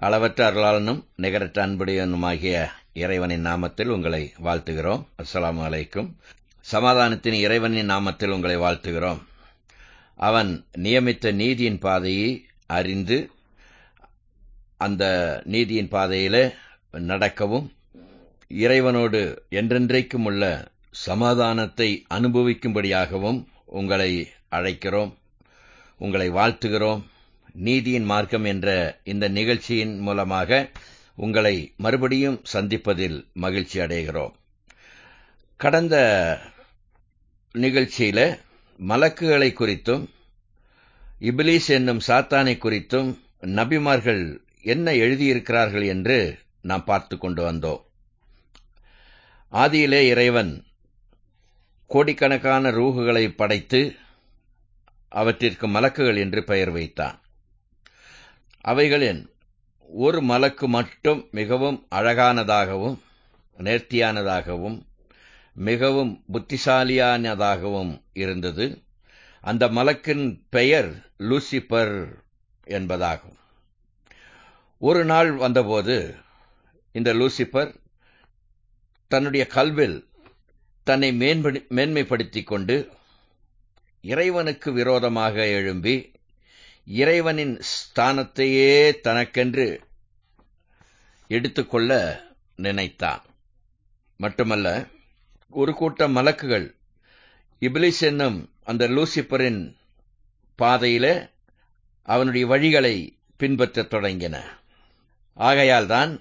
அளவற்ற அருளாளனும் நிகரற்ற அன்புடையனுமாகிய இறைவனின் நாமத்தில் உங்களை வாழ்த்துகிறோம் அஸ்ஸலாமு அலைக்கும் சமாதானத்தின் இறைவனின் நாமத்தில் உங்களை வாழ்த்துகிறோம் அவன் நியமித்த நீதியின் பாதையை அறிந்து அந்த நீதியின் பாதையிலே நடக்கவும் இறைவனோடு என்றென்றைக்கும் உள்ள சமாதானத்தை அனுபவிக்கும்படியாகவும் உங்களை அழைக்கிறோம் உங்களை வாழ்த்துகிறோம் நீதியின் மார்க்கம் என்ற இந்த நிகழ்ச்சியின் மூலமாக உங்களை மறுபடியும் சந்திப்பதில் மகிழ்ச்சி அடைகிறோம் கடந்த நிகழ்ச்சியில மலக்குகளை குறித்தும் இபிலிஸ் என்னும் சாத்தானை குறித்தும் நபிமார்கள் என்ன எழுதியிருக்கிறார்கள் என்று நாம் பார்த்து கொண்டு வந்தோம் ஆதியிலே இறைவன் கோடிக்கணக்கான ரூகுகளை படைத்து அவற்றிற்கு மலக்குகள் என்று பெயர் வைத்தான் அவைகளின் ஒரு மலக்கு மட்டும் மிகவும் அழகானதாகவும் நேர்த்தியானதாகவும் மிகவும் புத்திசாலியானதாகவும் இருந்தது அந்த மலக்கின் பெயர் லூசிபர் என்பதாகும் ஒரு நாள் வந்தபோது இந்த லூசிபர் தன்னுடைய கல்வில் தன்னை மேன்மைப்படுத்திக் கொண்டு இறைவனுக்கு விரோதமாக எழும்பி இறைவனின் ஸ்தானத்தையே தனக்கென்று எடுத்துக்கொள்ள நினைத்தான் மட்டுமல்ல ஒரு கூட்டம் மலக்குகள் இபிலிஸ் என்னும் அந்த லூசிபரின் பாதையில அவனுடைய வழிகளை பின்பற்றத் தொடங்கின ஆகையால்தான்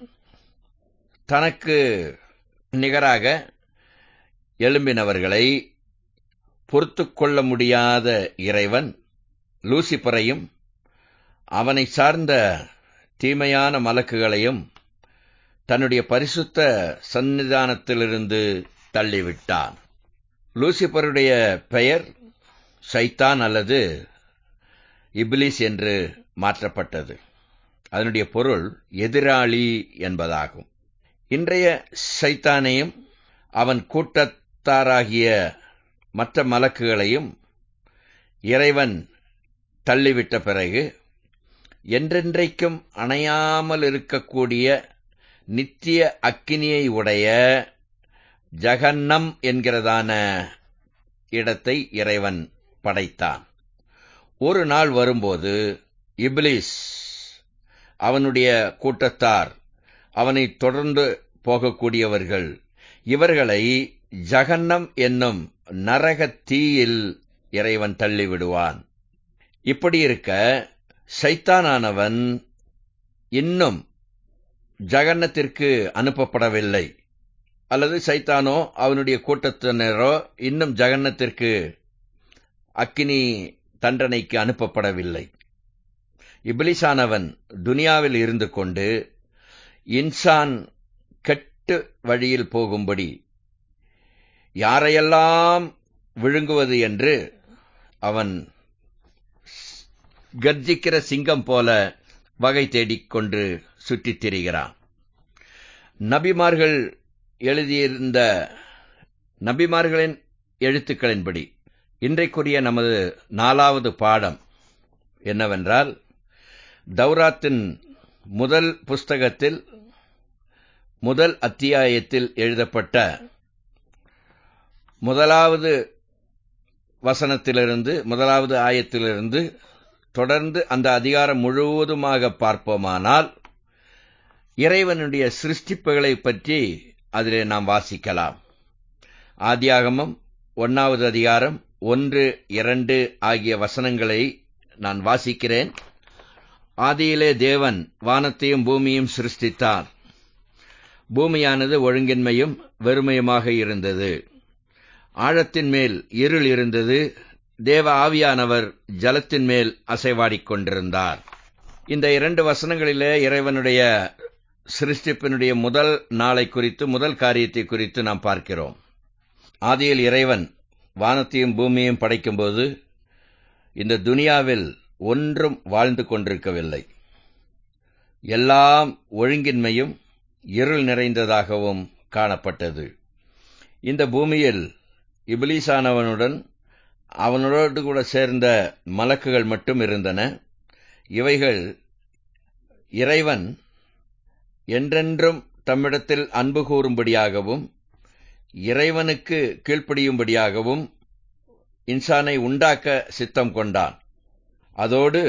தனக்கு நிகராக எழும்பினவர்களை பொறுத்து கொள்ள முடியாத இறைவன் லூசிபரையும் அவனை சார்ந்த தீமையான மலக்குகளையும் தன்னுடைய பரிசுத்த சன்னிதானத்திலிருந்து தள்ளிவிட்டான் லூசிபருடைய பெயர் சைத்தான் அல்லது இப்லிஸ் என்று மாற்றப்பட்டது அதனுடைய பொருள் எதிராளி என்பதாகும் இன்றைய சைத்தானையும் அவன் கூட்டத்தாராகிய மற்ற மலக்குகளையும் இறைவன் தள்ளிவிட்ட பிறகு என்றென்றைக்கும் அணையாமல் இருக்கக்கூடிய நித்திய அக்கினியை உடைய ஜகன்னம் என்கிறதான இடத்தை இறைவன் படைத்தான் ஒரு நாள் வரும்போது இப்லிஸ் அவனுடைய கூட்டத்தார் அவனை தொடர்ந்து போகக்கூடியவர்கள் இவர்களை ஜகன்னம் என்னும் நரக தீயில் இறைவன் தள்ளிவிடுவான் இப்படி இருக்க சைத்தானானவன் இன்னும் ஜகன்னத்திற்கு அனுப்பப்படவில்லை அல்லது சைத்தானோ அவனுடைய கூட்டத்தினரோ இன்னும் ஜகன்னத்திற்கு அக்கினி தண்டனைக்கு அனுப்பப்படவில்லை இபிலிசானவன் துனியாவில் இருந்து கொண்டு இன்சான் கெட்டு வழியில் போகும்படி யாரையெல்லாம் விழுங்குவது என்று அவன் கர்ஜிக்கிற சிங்கம் போல வகை தேடிக்கொண்டு சுற்றித் திரிகிறான் நபிமார்கள் எழுதியிருந்த நபிமார்களின் எழுத்துக்களின்படி இன்றைக்குரிய நமது நாலாவது பாடம் என்னவென்றால் தௌராத்தின் முதல் புஸ்தகத்தில் முதல் அத்தியாயத்தில் எழுதப்பட்ட முதலாவது வசனத்திலிருந்து முதலாவது ஆயத்திலிருந்து தொடர்ந்து அந்த அதிகாரம் முழுவதுமாக பார்ப்போமானால் இறைவனுடைய சிருஷ்டிப்புகளை பற்றி அதிலே நாம் வாசிக்கலாம் ஆதியாகமம் ஒன்னாவது அதிகாரம் ஒன்று இரண்டு ஆகிய வசனங்களை நான் வாசிக்கிறேன் ஆதியிலே தேவன் வானத்தையும் பூமியும் சிருஷ்டித்தார் பூமியானது ஒழுங்கின்மையும் வெறுமையுமாக இருந்தது ஆழத்தின் மேல் இருள் இருந்தது தேவ ஆவியானவர் ஜலத்தின் மேல் அசைவாடிக் கொண்டிருந்தார் இந்த இரண்டு வசனங்களிலே இறைவனுடைய சிருஷ்டிப்பினுடைய முதல் நாளை குறித்து முதல் காரியத்தை குறித்து நாம் பார்க்கிறோம் ஆதியில் இறைவன் வானத்தையும் பூமியையும் படைக்கும்போது இந்த துனியாவில் ஒன்றும் வாழ்ந்து கொண்டிருக்கவில்லை எல்லாம் ஒழுங்கின்மையும் இருள் நிறைந்ததாகவும் காணப்பட்டது இந்த பூமியில் இபிலீசானவனுடன் அவனோடு கூட சேர்ந்த மலக்குகள் மட்டும் இருந்தன இவைகள் இறைவன் என்றென்றும் தம்மிடத்தில் அன்பு கூறும்படியாகவும் இறைவனுக்கு கீழ்ப்படியும்படியாகவும் இன்சானை உண்டாக்க சித்தம் கொண்டான் அதோடு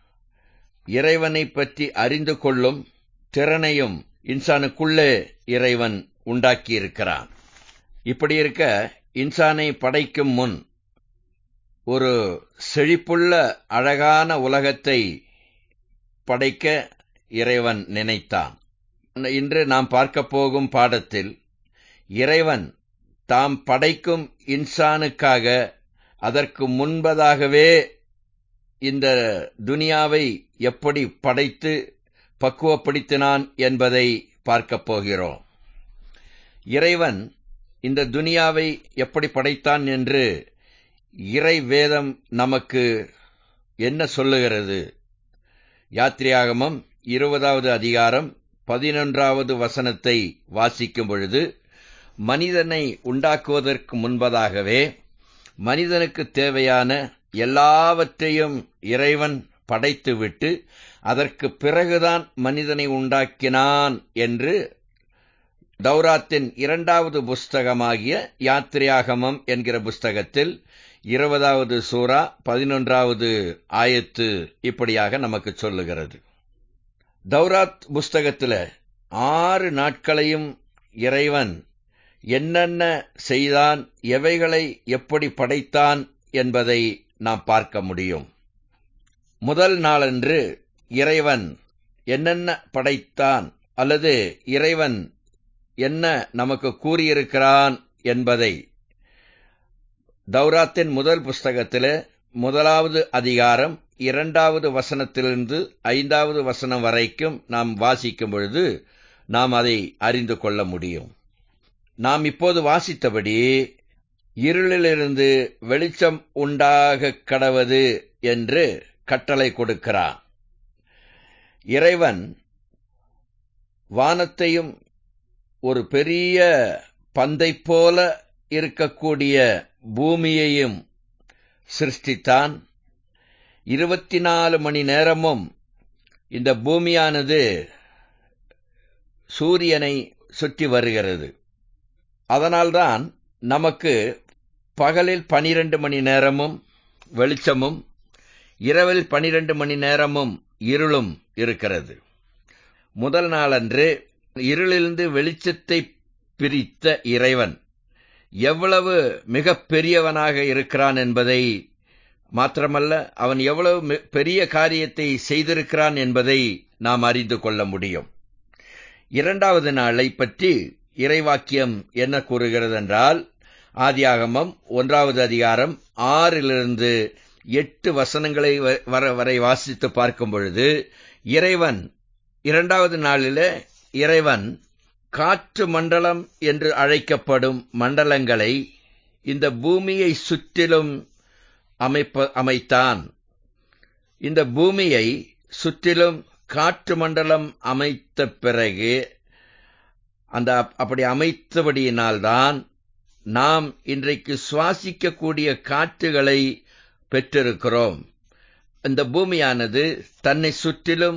இறைவனை பற்றி அறிந்து கொள்ளும் திறனையும் இன்சானுக்குள்ளே இறைவன் உண்டாக்கியிருக்கிறான் இப்படி இருக்க இன்சானை படைக்கும் முன் ஒரு செழிப்புள்ள அழகான உலகத்தை படைக்க இறைவன் நினைத்தான் இன்று நாம் பார்க்கப் போகும் பாடத்தில் இறைவன் தாம் படைக்கும் இன்சானுக்காக அதற்கு முன்பதாகவே இந்த துனியாவை எப்படி படைத்து பக்குவப்படுத்தினான் என்பதை பார்க்கப் போகிறோம் இறைவன் இந்த துனியாவை எப்படி படைத்தான் என்று இறை வேதம் நமக்கு என்ன சொல்லுகிறது யாத்ரியாகமம் இருபதாவது அதிகாரம் பதினொன்றாவது வசனத்தை வாசிக்கும் பொழுது மனிதனை உண்டாக்குவதற்கு முன்பதாகவே மனிதனுக்கு தேவையான எல்லாவற்றையும் இறைவன் படைத்துவிட்டு அதற்கு பிறகுதான் மனிதனை உண்டாக்கினான் என்று தௌராத்தின் இரண்டாவது புஸ்தகமாகிய யாத்திரையாகமம் என்கிற புஸ்தகத்தில் இருபதாவது சூரா பதினொன்றாவது ஆயத்து இப்படியாக நமக்கு சொல்லுகிறது தௌராத் புஸ்தகத்தில் ஆறு நாட்களையும் இறைவன் என்னென்ன செய்தான் எவைகளை எப்படி படைத்தான் என்பதை நாம் பார்க்க முடியும் முதல் நாளன்று இறைவன் என்னென்ன படைத்தான் அல்லது இறைவன் என்ன நமக்கு கூறியிருக்கிறான் என்பதை தௌராத்தின் முதல் புஸ்தகத்தில் முதலாவது அதிகாரம் இரண்டாவது வசனத்திலிருந்து ஐந்தாவது வசனம் வரைக்கும் நாம் வாசிக்கும் பொழுது நாம் அதை அறிந்து கொள்ள முடியும் நாம் இப்போது வாசித்தபடி இருளிலிருந்து வெளிச்சம் உண்டாக கடவது என்று கட்டளை கொடுக்கிறான் இறைவன் வானத்தையும் ஒரு பெரிய பந்தை போல இருக்கக்கூடிய பூமியையும் சிருஷ்டித்தான் இருபத்தி நாலு மணி நேரமும் இந்த பூமியானது சூரியனை சுற்றி வருகிறது அதனால்தான் நமக்கு பகலில் பனிரெண்டு மணி நேரமும் வெளிச்சமும் இரவில் பனிரெண்டு மணி நேரமும் இருளும் இருக்கிறது முதல் நாளன்று இருளிலிருந்து வெளிச்சத்தை பிரித்த இறைவன் எவ்வளவு மிக பெரியவனாக இருக்கிறான் என்பதை மாத்திரமல்ல அவன் எவ்வளவு பெரிய காரியத்தை செய்திருக்கிறான் என்பதை நாம் அறிந்து கொள்ள முடியும் இரண்டாவது நாளை பற்றி இறைவாக்கியம் என்ன கூறுகிறது என்றால் ஆதியாகமம் ஒன்றாவது அதிகாரம் ஆறிலிருந்து எட்டு வசனங்களை வர வரை வாசித்து பார்க்கும் பொழுது இறைவன் இரண்டாவது நாளில் இறைவன் காற்று மண்டலம் என்று அழைக்கப்படும் மண்டலங்களை இந்த பூமியை சுற்றிலும் அமைப்ப அமைத்தான் இந்த பூமியை சுற்றிலும் காற்று மண்டலம் அமைத்த பிறகு அந்த அப்படி அமைத்தபடியினால்தான் நாம் இன்றைக்கு சுவாசிக்கக்கூடிய காற்றுகளை பெற்றிருக்கிறோம் இந்த பூமியானது தன்னை சுற்றிலும்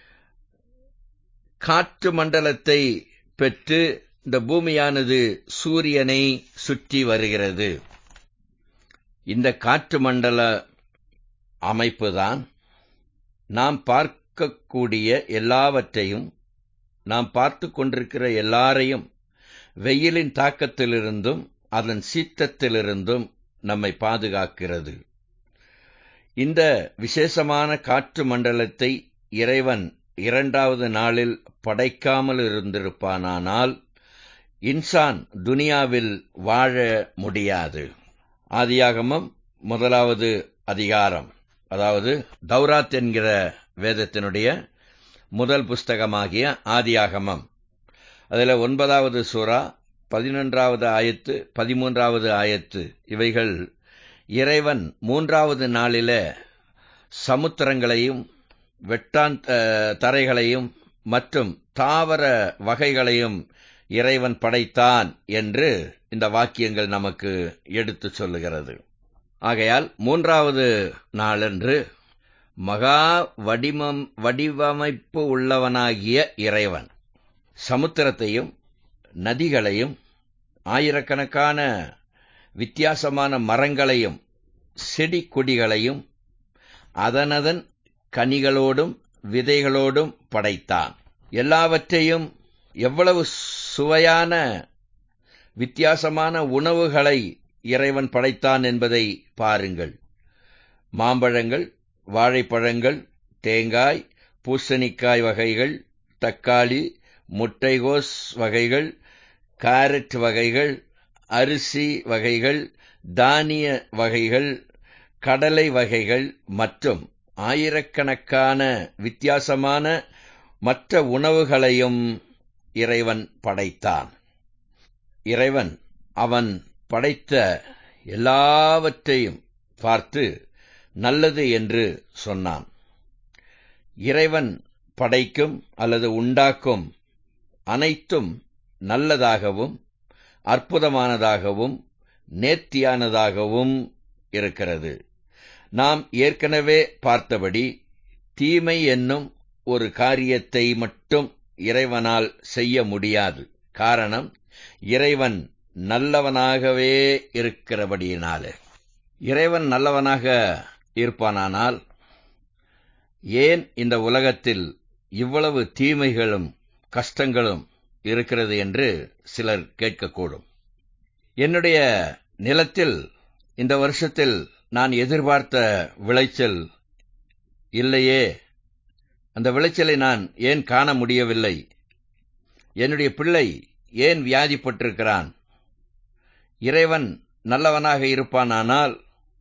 காற்று மண்டலத்தை பெற்று இந்த பூமியானது சூரியனை சுற்றி வருகிறது இந்த காற்று மண்டல அமைப்புதான் நாம் பார்க்கக்கூடிய எல்லாவற்றையும் நாம் பார்த்து கொண்டிருக்கிற எல்லாரையும் வெயிலின் தாக்கத்திலிருந்தும் அதன் சீற்றத்திலிருந்தும் நம்மை பாதுகாக்கிறது இந்த விசேஷமான காற்று மண்டலத்தை இறைவன் இரண்டாவது நாளில் படைக்காமல் இருந்திருப்பானானால் இன்சான் துனியாவில் வாழ முடியாது ஆதியாகமம் முதலாவது அதிகாரம் அதாவது தௌராத் என்கிற வேதத்தினுடைய முதல் புஸ்தகமாகிய ஆதியாகமம் அதில் ஒன்பதாவது சூறா பதினொன்றாவது ஆயத்து பதிமூன்றாவது ஆயத்து இவைகள் இறைவன் மூன்றாவது நாளில சமுத்திரங்களையும் வெட்டான் தரைகளையும் மற்றும் தாவர வகைகளையும் இறைவன் படைத்தான் என்று இந்த வாக்கியங்கள் நமக்கு எடுத்து சொல்லுகிறது ஆகையால் மூன்றாவது நாளன்று மகா வடிவம் வடிவமைப்பு உள்ளவனாகிய இறைவன் சமுத்திரத்தையும் நதிகளையும் ஆயிரக்கணக்கான வித்தியாசமான மரங்களையும் செடி கொடிகளையும் அதனதன் கனிகளோடும் விதைகளோடும் படைத்தான் எல்லாவற்றையும் எவ்வளவு சுவையான வித்தியாசமான உணவுகளை இறைவன் படைத்தான் என்பதை பாருங்கள் மாம்பழங்கள் வாழைப்பழங்கள் தேங்காய் பூசணிக்காய் வகைகள் தக்காளி முட்டைகோஸ் வகைகள் கேரட் வகைகள் அரிசி வகைகள் தானிய வகைகள் கடலை வகைகள் மற்றும் ஆயிரக்கணக்கான வித்தியாசமான மற்ற உணவுகளையும் இறைவன் படைத்தான் இறைவன் அவன் படைத்த எல்லாவற்றையும் பார்த்து நல்லது என்று சொன்னான் இறைவன் படைக்கும் அல்லது உண்டாக்கும் அனைத்தும் நல்லதாகவும் அற்புதமானதாகவும் நேர்த்தியானதாகவும் இருக்கிறது நாம் ஏற்கனவே பார்த்தபடி தீமை என்னும் ஒரு காரியத்தை மட்டும் இறைவனால் செய்ய முடியாது காரணம் இறைவன் நல்லவனாகவே இருக்கிறபடியினாலே இறைவன் நல்லவனாக இருப்பானானால் ஏன் இந்த உலகத்தில் இவ்வளவு தீமைகளும் கஷ்டங்களும் இருக்கிறது என்று சிலர் கேட்கக்கூடும் என்னுடைய நிலத்தில் இந்த வருஷத்தில் நான் எதிர்பார்த்த விளைச்சல் இல்லையே அந்த விளைச்சலை நான் ஏன் காண முடியவில்லை என்னுடைய பிள்ளை ஏன் வியாதிப்பட்டிருக்கிறான் இறைவன் நல்லவனாக இருப்பானானால்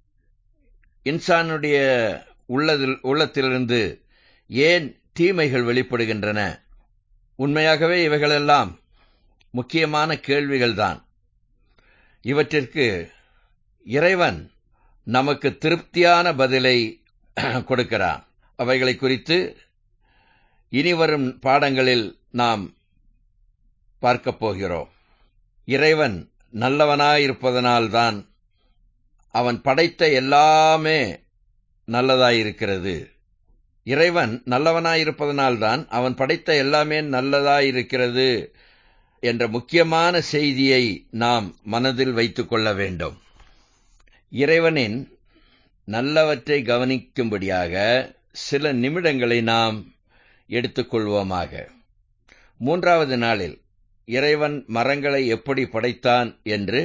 இன்சானுடைய உள்ளதில் உள்ளத்திலிருந்து ஏன் தீமைகள் வெளிப்படுகின்றன உண்மையாகவே இவைகளெல்லாம் முக்கியமான கேள்விகள்தான் இவற்றிற்கு இறைவன் நமக்கு திருப்தியான பதிலை கொடுக்கிறான் அவைகளை குறித்து இனிவரும் பாடங்களில் நாம் பார்க்கப் போகிறோம் இறைவன் நல்லவனாயிருப்பதனால்தான் அவன் படைத்த எல்லாமே நல்லதாயிருக்கிறது இறைவன் நல்லவனாயிருப்பதனால்தான் அவன் படைத்த எல்லாமே நல்லதாயிருக்கிறது என்ற முக்கியமான செய்தியை நாம் மனதில் வைத்துக் கொள்ள வேண்டும் இறைவனின் நல்லவற்றை கவனிக்கும்படியாக சில நிமிடங்களை நாம் எடுத்துக்கொள்வோமாக மூன்றாவது நாளில் இறைவன் மரங்களை எப்படி படைத்தான் என்று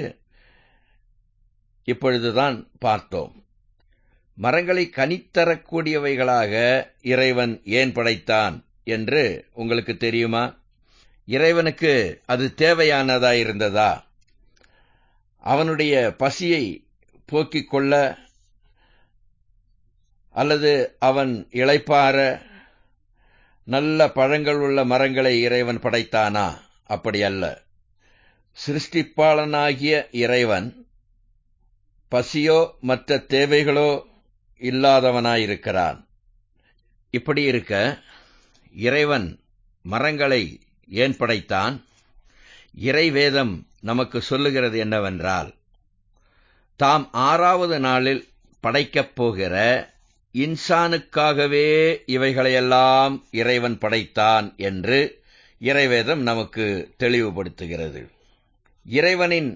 இப்பொழுதுதான் பார்த்தோம் மரங்களை கனித்தரக்கூடியவைகளாக இறைவன் ஏன் படைத்தான் என்று உங்களுக்கு தெரியுமா இறைவனுக்கு அது தேவையானதாயிருந்ததா அவனுடைய பசியை போக்கிக் கொள்ள அல்லது அவன் இளைப்பார நல்ல பழங்கள் உள்ள மரங்களை இறைவன் படைத்தானா அப்படி அல்ல சிருஷ்டிப்பாளனாகிய இறைவன் பசியோ மற்ற தேவைகளோ இல்லாதவனாயிருக்கிறான் இப்படி இருக்க இறைவன் மரங்களை ஏன் படைத்தான் இறைவேதம் நமக்கு சொல்லுகிறது என்னவென்றால் தாம் ஆறாவது நாளில் படைக்கப் போகிற இன்சானுக்காகவே இவைகளையெல்லாம் இறைவன் படைத்தான் என்று இறைவேதம் நமக்கு தெளிவுபடுத்துகிறது இறைவனின்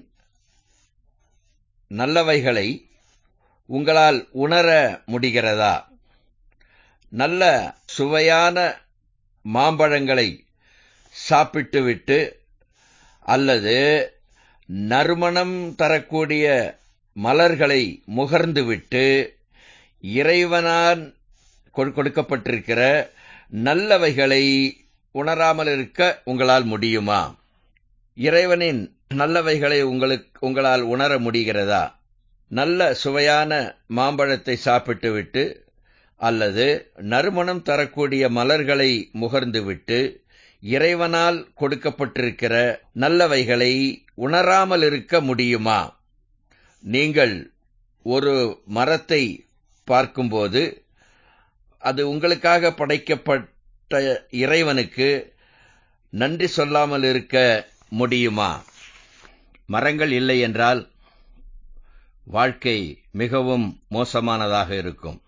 நல்லவைகளை உங்களால் உணர முடிகிறதா நல்ல சுவையான மாம்பழங்களை சாப்பிட்டுவிட்டு அல்லது நறுமணம் தரக்கூடிய மலர்களை முகர்ந்துவிட்டு இறைவனால் கொடுக்கப்பட்டிருக்கிற நல்லவைகளை உணராமல் இருக்க உங்களால் முடியுமா இறைவனின் நல்லவைகளை உங்களுக்கு உங்களால் உணர முடிகிறதா நல்ல சுவையான மாம்பழத்தை சாப்பிட்டுவிட்டு அல்லது நறுமணம் தரக்கூடிய மலர்களை முகர்ந்துவிட்டு இறைவனால் கொடுக்கப்பட்டிருக்கிற நல்லவைகளை உணராமல் இருக்க முடியுமா நீங்கள் ஒரு மரத்தை பார்க்கும்போது அது உங்களுக்காக படைக்கப்பட்ட இறைவனுக்கு நன்றி சொல்லாமல் இருக்க முடியுமா மரங்கள் இல்லை என்றால் வாழ்க்கை மிகவும் மோசமானதாக இருக்கும்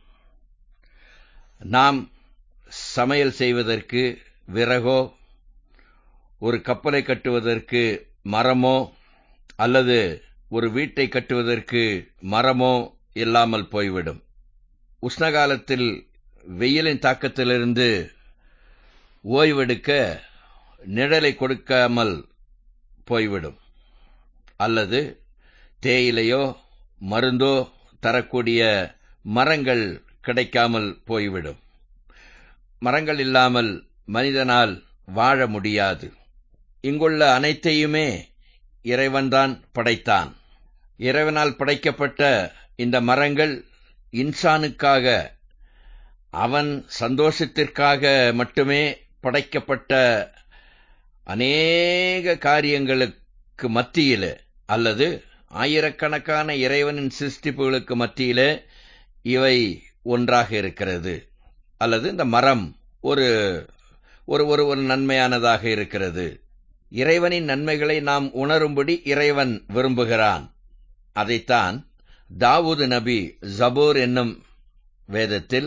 நாம் சமையல் செய்வதற்கு விறகோ ஒரு கப்பலை கட்டுவதற்கு மரமோ அல்லது ஒரு வீட்டை கட்டுவதற்கு மரமோ இல்லாமல் போய்விடும் உஷ்ணகாலத்தில் வெயிலின் தாக்கத்திலிருந்து ஓய்வெடுக்க நிழலை கொடுக்காமல் போய்விடும் அல்லது தேயிலையோ மருந்தோ தரக்கூடிய மரங்கள் கிடைக்காமல் போய்விடும் மரங்கள் இல்லாமல் மனிதனால் வாழ முடியாது இங்குள்ள அனைத்தையுமே இறைவன்தான் படைத்தான் இறைவனால் படைக்கப்பட்ட இந்த மரங்கள் இன்சானுக்காக அவன் சந்தோஷத்திற்காக மட்டுமே படைக்கப்பட்ட அநேக காரியங்களுக்கு மத்தியிலே அல்லது ஆயிரக்கணக்கான இறைவனின் சிருஷ்டிப்புகளுக்கு மத்தியிலே இவை ஒன்றாக இருக்கிறது அல்லது இந்த மரம் ஒரு ஒரு ஒரு ஒரு நன்மையானதாக இருக்கிறது இறைவனின் நன்மைகளை நாம் உணரும்படி இறைவன் விரும்புகிறான் அதைத்தான் தாவூது நபி ஜபூர் என்னும் வேதத்தில்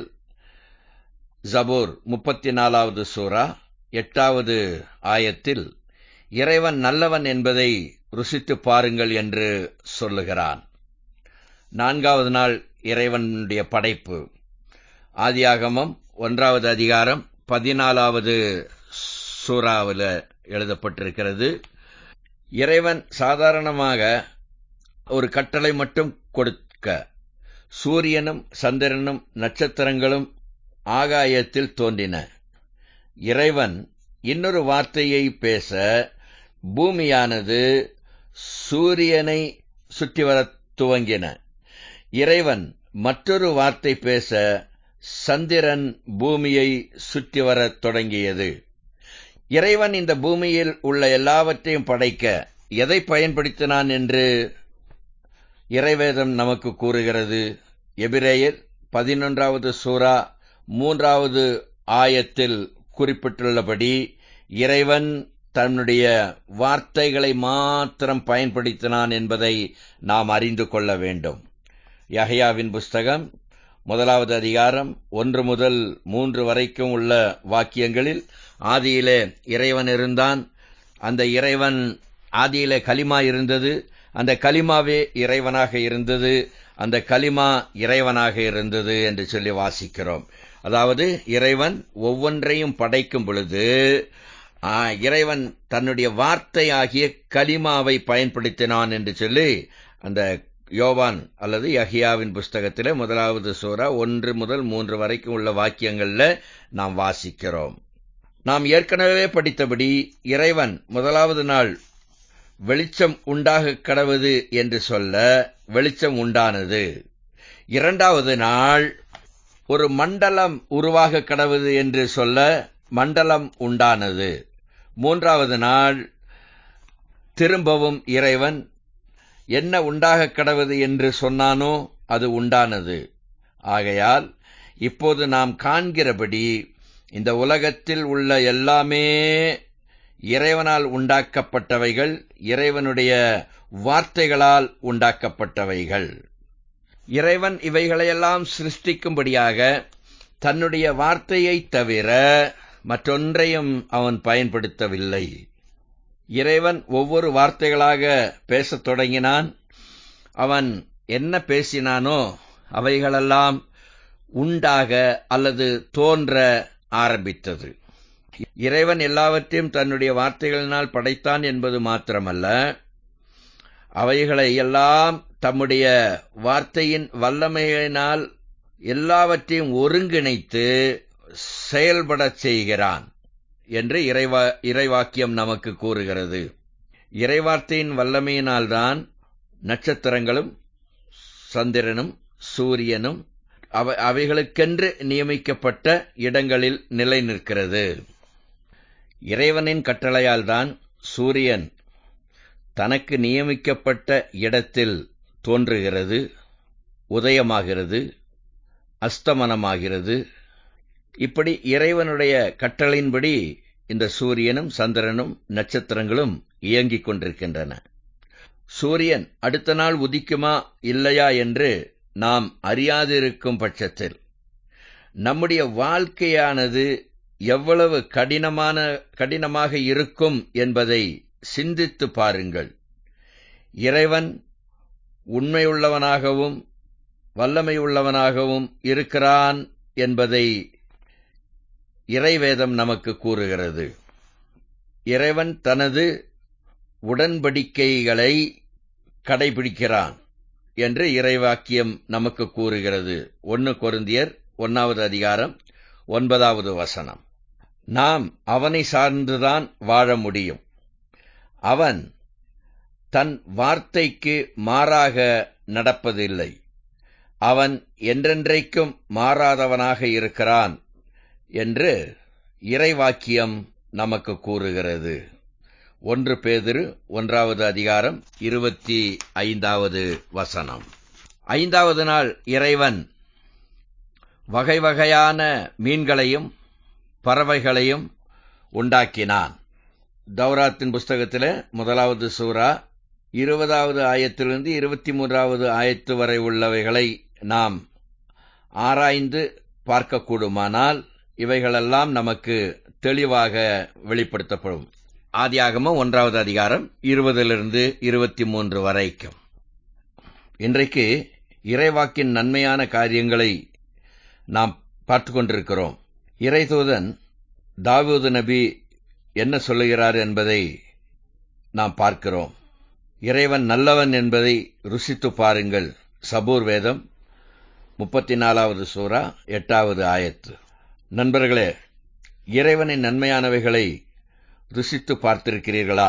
ஜபூர் முப்பத்தி நாலாவது சூரா எட்டாவது ஆயத்தில் இறைவன் நல்லவன் என்பதை ருசித்து பாருங்கள் என்று சொல்லுகிறான் நான்காவது நாள் இறைவனுடைய படைப்பு ஆதியாகமம் ஒன்றாவது அதிகாரம் பதினாலாவது சூறாவில் எழுதப்பட்டிருக்கிறது இறைவன் சாதாரணமாக ஒரு கட்டளை மட்டும் கொடுக்க சூரியனும் சந்திரனும் நட்சத்திரங்களும் ஆகாயத்தில் தோன்றின இறைவன் இன்னொரு வார்த்தையை பேச பூமியானது சூரியனை சுற்றி வர துவங்கின இறைவன் மற்றொரு வார்த்தை பேச சந்திரன் பூமியை சுற்றி வரத் தொடங்கியது இறைவன் இந்த பூமியில் உள்ள எல்லாவற்றையும் படைக்க எதை பயன்படுத்தினான் என்று இறைவேதம் நமக்கு கூறுகிறது எபிரேயர் பதினொன்றாவது சூரா மூன்றாவது ஆயத்தில் குறிப்பிட்டுள்ளபடி இறைவன் தன்னுடைய வார்த்தைகளை மாத்திரம் பயன்படுத்தினான் என்பதை நாம் அறிந்து கொள்ள வேண்டும் யஹயாவின் புஸ்தகம் முதலாவது அதிகாரம் ஒன்று முதல் மூன்று வரைக்கும் உள்ள வாக்கியங்களில் ஆதியிலே இறைவன் இருந்தான் அந்த இறைவன் ஆதியிலே கலிமா இருந்தது அந்த கலிமாவே இறைவனாக இருந்தது அந்த கலிமா இறைவனாக இருந்தது என்று சொல்லி வாசிக்கிறோம் அதாவது இறைவன் ஒவ்வொன்றையும் படைக்கும் பொழுது இறைவன் தன்னுடைய வார்த்தை ஆகிய கலிமாவை பயன்படுத்தினான் என்று சொல்லி அந்த யோவான் அல்லது யஹியாவின் புஸ்தகத்திலே முதலாவது சூறா ஒன்று முதல் மூன்று வரைக்கும் உள்ள வாக்கியங்கள்ல நாம் வாசிக்கிறோம் நாம் ஏற்கனவே படித்தபடி இறைவன் முதலாவது நாள் வெளிச்சம் உண்டாக கடவுது என்று சொல்ல வெளிச்சம் உண்டானது இரண்டாவது நாள் ஒரு மண்டலம் உருவாக கடவுது என்று சொல்ல மண்டலம் உண்டானது மூன்றாவது நாள் திரும்பவும் இறைவன் என்ன உண்டாக கடவுது என்று சொன்னானோ அது உண்டானது ஆகையால் இப்போது நாம் காண்கிறபடி இந்த உலகத்தில் உள்ள எல்லாமே இறைவனால் உண்டாக்கப்பட்டவைகள் இறைவனுடைய வார்த்தைகளால் உண்டாக்கப்பட்டவைகள் இறைவன் இவைகளையெல்லாம் சிருஷ்டிக்கும்படியாக தன்னுடைய வார்த்தையை தவிர மற்றொன்றையும் அவன் பயன்படுத்தவில்லை இறைவன் ஒவ்வொரு வார்த்தைகளாக பேசத் தொடங்கினான் அவன் என்ன பேசினானோ அவைகளெல்லாம் உண்டாக அல்லது தோன்ற ஆரம்பித்தது இறைவன் எல்லாவற்றையும் தன்னுடைய வார்த்தைகளினால் படைத்தான் என்பது மாத்திரமல்ல அவைகளை எல்லாம் தம்முடைய வார்த்தையின் வல்லமையினால் எல்லாவற்றையும் ஒருங்கிணைத்து செயல்படச் செய்கிறான் என்று இறைவா இறைவாக்கியம் நமக்கு கூறுகிறது இறைவார்த்தையின் வல்லமையினால்தான் நட்சத்திரங்களும் சந்திரனும் சூரியனும் அவை அவைகளுக்கென்று நியமிக்கப்பட்ட இடங்களில் நிலை நிற்கிறது இறைவனின் கட்டளையால்தான் சூரியன் தனக்கு நியமிக்கப்பட்ட இடத்தில் தோன்றுகிறது உதயமாகிறது அஸ்தமனமாகிறது இப்படி இறைவனுடைய கட்டளையின்படி இந்த சூரியனும் சந்திரனும் நட்சத்திரங்களும் இயங்கிக் கொண்டிருக்கின்றன சூரியன் அடுத்த நாள் உதிக்குமா இல்லையா என்று நாம் அறியாதிருக்கும் பட்சத்தில் நம்முடைய வாழ்க்கையானது எவ்வளவு கடினமான கடினமாக இருக்கும் என்பதை சிந்தித்து பாருங்கள் இறைவன் உண்மையுள்ளவனாகவும் வல்லமையுள்ளவனாகவும் இருக்கிறான் என்பதை இறைவேதம் நமக்கு கூறுகிறது இறைவன் தனது உடன்படிக்கைகளை கடைபிடிக்கிறான் என்று இறைவாக்கியம் நமக்கு கூறுகிறது ஒன்னு கொருந்தியர் ஒன்னாவது அதிகாரம் ஒன்பதாவது வசனம் நாம் அவனை சார்ந்துதான் வாழ முடியும் அவன் தன் வார்த்தைக்கு மாறாக நடப்பதில்லை அவன் என்றென்றைக்கும் மாறாதவனாக இருக்கிறான் என்று இறைவாக்கியம் நமக்கு கூறுகிறது ஒன்று பேதிரு ஒன்றாவது அதிகாரம் இருபத்தி ஐந்தாவது வசனம் ஐந்தாவது நாள் இறைவன் வகை வகையான மீன்களையும் பறவைகளையும் உண்டாக்கினான் தௌராத்தின் புஸ்தகத்தில் முதலாவது சூரா இருபதாவது ஆயத்திலிருந்து இருபத்தி மூன்றாவது ஆயத்து வரை உள்ளவைகளை நாம் ஆராய்ந்து பார்க்கக்கூடுமானால் இவைகளெல்லாம் நமக்கு தெளிவாக வெளிப்படுத்தப்படும் ஆதியாகமம் ஒன்றாவது அதிகாரம் இருபதிலிருந்து இருபத்தி மூன்று வரைக்கும் இன்றைக்கு இறைவாக்கின் நன்மையான காரியங்களை நாம் பார்த்து கொண்டிருக்கிறோம் இறைதூதன் தாவூது நபி என்ன சொல்லுகிறார் என்பதை நாம் பார்க்கிறோம் இறைவன் நல்லவன் என்பதை ருசித்து பாருங்கள் சபூர் வேதம் முப்பத்தி நாலாவது சூறா எட்டாவது ஆயத்து நண்பர்களே இறைவனின் நன்மையானவைகளை ருசித்து பார்த்திருக்கிறீர்களா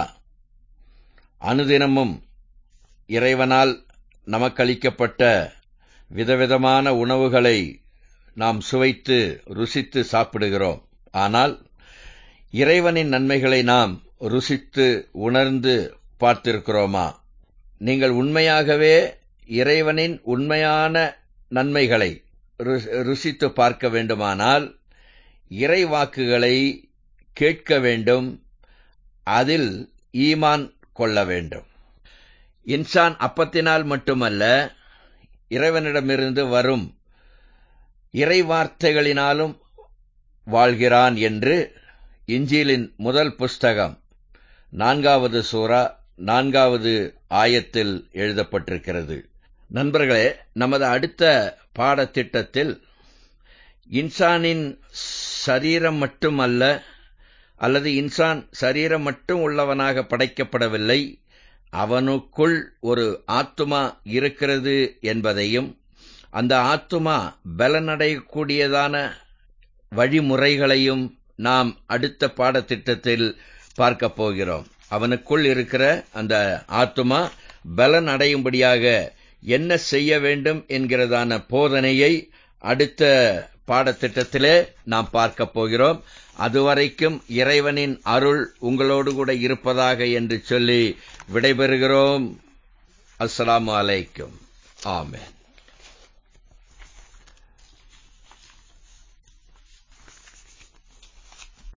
அனுதினமும் இறைவனால் நமக்களிக்கப்பட்ட விதவிதமான உணவுகளை நாம் சுவைத்து ருசித்து சாப்பிடுகிறோம் ஆனால் இறைவனின் நன்மைகளை நாம் ருசித்து உணர்ந்து பார்த்திருக்கிறோமா நீங்கள் உண்மையாகவே இறைவனின் உண்மையான நன்மைகளை ருசித்து பார்க்க வேண்டுமானால் இறைவாக்குகளை கேட்க வேண்டும் அதில் ஈமான் கொள்ள வேண்டும் இன்சான் அப்பத்தினால் மட்டுமல்ல இறைவனிடமிருந்து வரும் இறைவார்த்தைகளினாலும் வாழ்கிறான் என்று இஞ்சிலின் முதல் புஸ்தகம் நான்காவது சூறா நான்காவது ஆயத்தில் எழுதப்பட்டிருக்கிறது நண்பர்களே நமது அடுத்த பாடத்திட்டத்தில் இன்சானின் சரீரம் மட்டுமல்ல அல்லது இன்சான் சரீரம் மட்டும் உள்ளவனாக படைக்கப்படவில்லை அவனுக்குள் ஒரு ஆத்துமா இருக்கிறது என்பதையும் அந்த ஆத்துமா பலனடையக்கூடியதான வழிமுறைகளையும் நாம் அடுத்த பாடத்திட்டத்தில் பார்க்கப் போகிறோம் அவனுக்குள் இருக்கிற அந்த ஆத்துமா பலன் அடையும்படியாக என்ன செய்ய வேண்டும் என்கிறதான போதனையை அடுத்த பாடத்திட்டத்திலே நாம் பார்க்கப் போகிறோம் அதுவரைக்கும் இறைவனின் அருள் உங்களோடு கூட இருப்பதாக என்று சொல்லி விடைபெறுகிறோம் அஸ்ஸலாமு அலைக்கும் ஆமென்